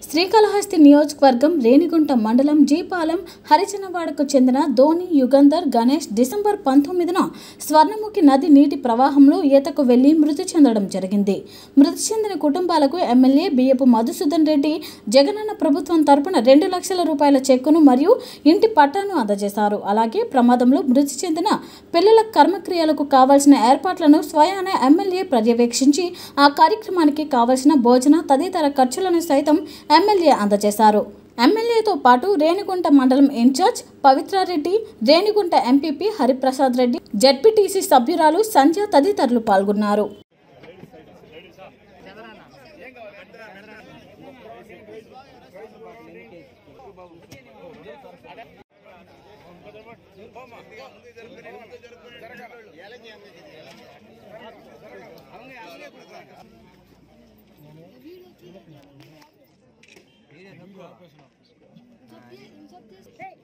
శ్రీకాళహస్తి నియోజకవర్గం రేణిగుంట మండలం జీపాలెం హరిజనవాడకు చెందిన ధోని యుగంధర్ గణేష్ డిసెంబర్ పంతొమ్మిదిన స్వర్ణముఖి నది నీటి ప్రవాహంలో ఈతకు వెళ్లి మృతి చెందడం జరిగింది మృతి చెందిన కుటుంబాలకు ఎమ్మెల్యే బియ్యపు మధుసూదన్ రెడ్డి జగనన్న ప్రభుత్వం తరపున రెండు లక్షల రూపాయల చెక్కును మరియు ఇంటి పట్టాను అందజేశారు అలాగే ప్రమాదంలో మృతి చెందిన పిల్లల కర్మక్రియలకు కావాల్సిన ఏర్పాట్లను స్వయాన ఎమ్మెల్యే పర్యవేక్షించి ఆ కార్యక్రమానికి కావలసిన భోజన తదితర ఖర్చులను సైతం ఎమ్మెల్యే అందజేశారు ఎమ్మెల్యేతో పాటు రేణిగుంట మండలం in charge Pavithra Reddy Renigunta MPP Hariprasad Reddy ZPTC సభ్యురాలు సంధ్య తదితరులు పాల్గొన్నారు Hey!